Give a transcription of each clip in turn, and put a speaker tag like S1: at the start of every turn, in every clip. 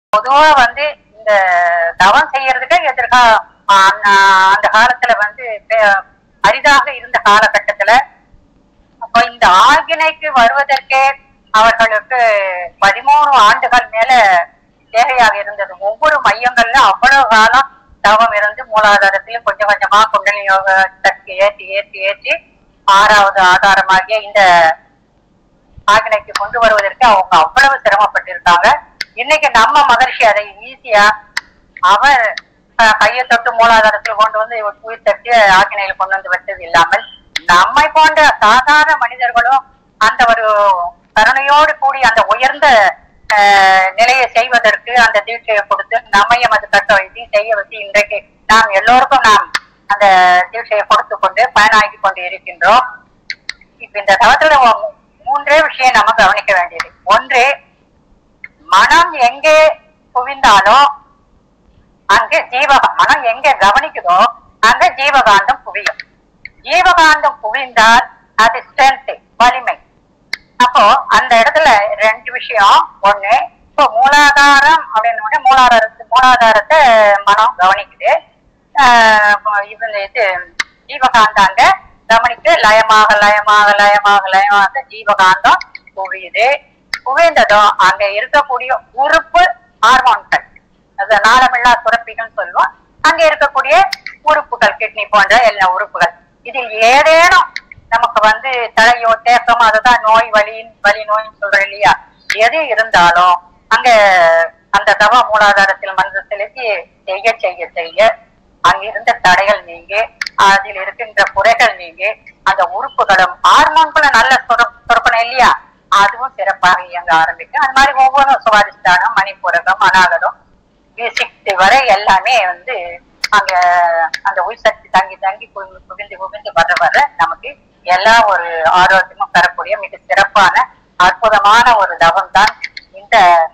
S1: பொதுவா வந்து இந்த தவம் செய்யறதுக்கு எதிர்கா அந்த அந்த காலத்துல வந்து பெ- அரிதாக இருந்த காலகட்டத்துல அப்போ இந்த ஆகினைக்கு வருவதற்கே அவர்களுக்கு பதிமூணு ஆண்டுகள் மேல தேவையாக இருந்தது ஒவ்வொரு மையங்கள்ல அவ்வளவு காலம் தவம் இருந்து மூலாதாரத்திலும் கொஞ்சம் கொஞ்சமா குண்டலி யோக சக்தி ஏற்றி ஏற்றி ஏற்றி ஆறாவது ஆதாரமாகிய இந்த ஆகினைக்கு கொண்டு வருவதற்கு அவங்க அவ்வளவு சிரமப்பட்டிருக்காங்க இன்னைக்கு நம்ம மகர்ஷி அதை ஈஸியா அவர் அஹ், கையை தொட்டு மூலாதாரத்தில் கொண்டு வந்து இவர் உயிர் தட்டி ஆக்கினையில் கொண்டு வந்து வச்சது இல்லாமல் நம்மை போன்ற சாதாரண மனிதர்களும் அந்த ஒரு கருணையோடு கூடி அந்த உயர்ந்த அஹ், நிலையை செய்வதற்கு அந்த தீட்சையை கொடுத்து நம்மையும் அது கட்ட வைத்து செய்ய வச்சு இன்றைக்கு நாம் எல்லோருக்கும் நாம் அந்த தீட்சையை கொடுத்து கொண்டு பயனாகி கொண்டு இருக்கின்றோம் இப்ப இந்த தளத்துல மூ- மூன்றே விஷயம் நம்ம கவனிக்க வேண்டியது ஒன்று மனம் எங்கே குவிந்தாலோ அங்கே ஜீவக மனம் எங்கே கவனிக்குதோ அங்க ஜீவகாந்தம் குவியும் ஜீவகாந்தம் குவிந்தால் அது ஸ்ட்ரென்த் வலிமை அப்போ அந்த இடத்துல ரெண்டு விஷயம் ஒண்ணு இப்போ மூலாதாரம் அப்படின்னு உடனே மூலாதாரத்து மூலாதாரத்தை மனம் கவனிக்குது ஆஹ் இப்போ இது இது ஜீவகாந்தாங்க கவனித்து லயமாக லயமாக லயமாக லயமாக ஜீவகாந்தம் குவியுது குவிந்ததும் அங்க இருக்கக்கூடிய உறுப்பு ஹார்மோன்கள் அது நாளமில்லா சுரப்பிகள் சொல்லுவோம் அங்க இருக்கக்கூடிய உறுப்புகள் கிட்னி போன்ற எல்லா உறுப்புகள் இதில் ஏதேனும் நமக்கு வந்து தலையோ தேக்கம் அதுதான் நோய் வலி வலி நோய்னு சொல்றோம் இல்லையா எது இருந்தாலும் அங்க அந்த தவ மூலாதாரத்தில் மனது செலுத்தி செய்ய செய்ய செய்ய அங்கிருந்த தடைகள் நீங்கி அதில் இருக்கின்ற குறைகள் நீங்கி அந்த உறுப்புகளும் ஹார்மோன்களும் நல்ல சுர- சுரக்கணும் இல்லையா அதுவும் சிறப்பாக இயங்க ஆரம்பிக்கும் அது மாதிரி ஒவ்வொன்றும் சுவாதிஷ்டானம் மணிப்பூரகம் அநாகதம் சிக்ஸ்டி வரை எல்லாமே வந்து அங்க அந்த உயிர் சக்தி தங்கி தங்கி குவிந்து குவிந்து குவிந்து வர வர நமக்கு எல்லா ஒரு ஆரோக்கியமும் தரக்கூடிய மிக சிறப்பான அற்புதமான ஒரு தவம் தான் இந்த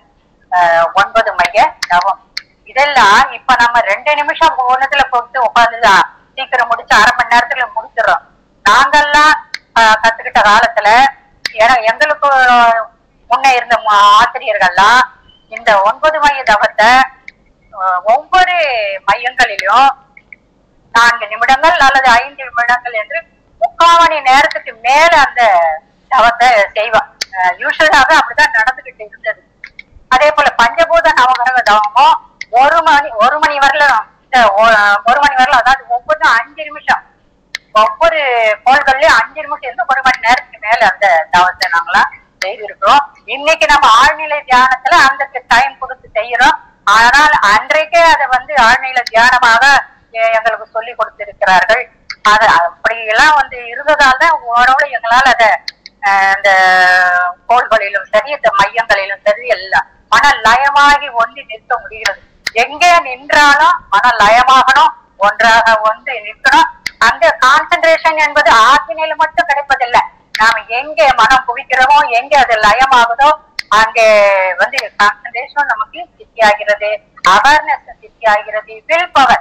S1: அஹ், ஒன்பது மைய தவம் இதெல்லாம் இப்ப நம்ம ரெண்டு நிமிஷம் ஒண்ணுத்துல போட்டு உட்காந்துதான் சீக்கிரம் முடிச்சு அரை மணி நேரத்துல முடிச்சிடறோம் நாங்கெல்லாம் அஹ், கத்துக்கிட்ட காலத்துல ஏன்னா எங்களுக்கு முன்ன இருந்த மு- ஆசிரியர்கள்லாம் இந்த ஒன்பது மைய தவத்தை அஹ், ஒவ்வொரு மையங்களிலும் நான்கு நிமிடங்கள் அல்லது ஐந்து நிமிடங்கள் என்று முக்கால் மணி நேரத்துக்கு மேல அந்த தவத்தை செய்வான் யூஸ்வலாக அப்படிதான் நடந்துகிட்டு இருந்தது அதே போல பஞ்சபூத நவகிரக தவமும் ஒரு மணி ஒரு மணி வரலும் இந்த ஒ- ஒரு மணி வரலும் அதாவது ஒவ்வொன்றும் அஞ்சு நிமிஷம் ஒவ்வொரு கோள்கள்லயும் அஞ்சு நிமிஷம் இருந்து ஒரு மணி நேரத்துக்கு மேல அந்த தவத்தை நாங்களாம் செய்திருக்கிறோம் இன்னைக்கு நம்ம ஆழ்நிலை தியானத்துல அந்த டைம் கொடுத்து செய்யறோம் ஆனால் அன்றைக்கே அதை வந்து ஆழ்நிலை தியானமாக எ- எங்களுக்கு சொல்லி கொடுத்திருக்கிறார்கள் அது அப்படி எல்லாம் வந்து இருந்ததால் தான் ஓரளவு எங்களால் அதை அஹ், அந்த கோள்களிலும் சரி இந்த மையங்களிலும் சரி எல்லாம் மன லயமாகி ஒன்றி நிற்க முடிகிறது எங்கே நின்றாலும் மன லயமாகணும் ஒன்றாக ஒன்று நிற்கணும் அந்த கான்சென்ட்ரேஷன் என்பது ஆக்கினையில மட்டும் கிடைப்பதில்லை நாம எங்கே மனம் குவிக்கிறோமோ எங்கே அது லயமாகுதோ அங்கே வந்து கான்சென்ட்ரேஷன் நமக்கு சித்தியாகிறது அவேர்னஸ் சித்தியாகிறது வில் பவர்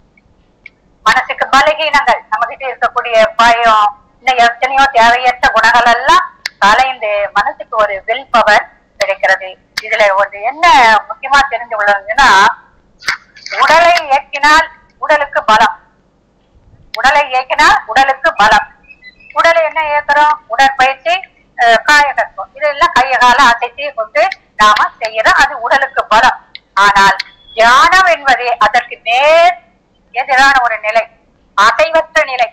S1: மனசுக்கு பலகீனங்கள் நம்ம கிட்ட இருக்கக்கூடிய பயம் இன்னும் எத்தனையோ தேவையற்ற குணங்கள் எல்லாம் கலைந்து மனசுக்கு ஒரு வில் பவர் கிடைக்கிறது இதுல ஒரு என்ன முக்கியமா தெரிஞ்சு கொள்ளணும்னா உடலை இயக்கினால் உடலுக்கு பலம் உடலை இயக்கினால் உடலுக்கு பலம் உடலை என்ன இயக்குறோம் உடற்பயிற்சி அஹ், காயகத்துவம் இதெல்லாம் கைய கால அசைத்து கொண்டு நாம செய்யறோம் அது உடலுக்கு பலம் ஆனால் தியானம் என்பது அதற்கு நேர் எதிரான ஒரு நிலை அசைவற்ற நிலை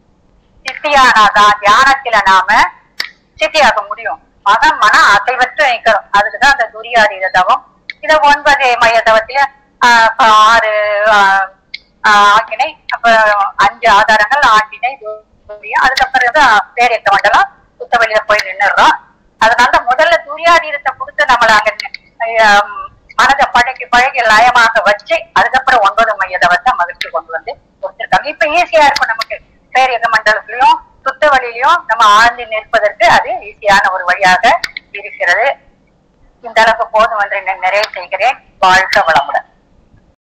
S1: சித்தியானாதான் தியானத்தில நாம சித்தியாக முடியும் மனம் மன அசைவற்று நிற்கிறோம் அதுக்குதான் அந்த துரியாதீத தவம் இத ஒன்பது மைய தவத்தில ஆஹ், ஆறு ஆஹ், ஆஹ், ஆக்கினை அப்ப அஞ்சு ஆதாரங்கள் ஆண்டினை துரியம் அதுக்கப்புறம் தான் பேரியக்க மண்டலம் சுத்தவெளியில போய் நின்னுடுறோம் அதனால முதல்ல துரியாதீரத்தை கொடுத்து நம்மள அங்க நி- ஆஹ், மனதை பழகி பழகி லயமாக வச்சு அதுக்கப்புறம் ஒன்பது மைய தவத்தை மகிழ்ச்சி கொண்டு வந்து கொடுத்திருக்காங்க இப்ப ஈஸியா இருக்கும் நமக்கு பேரியக்க மண்டலத்திலயும் சுத்த வழியிலையும் நம்ம ஆழ்ந்து நிற்பதற்கு அது ஈஸியான ஒரு வழியாக இருக்கிறது இந்த அளவுக்கு போதும் என்று நான் நிறைவு செய்கிறேன் வாழ்க வளமுடன்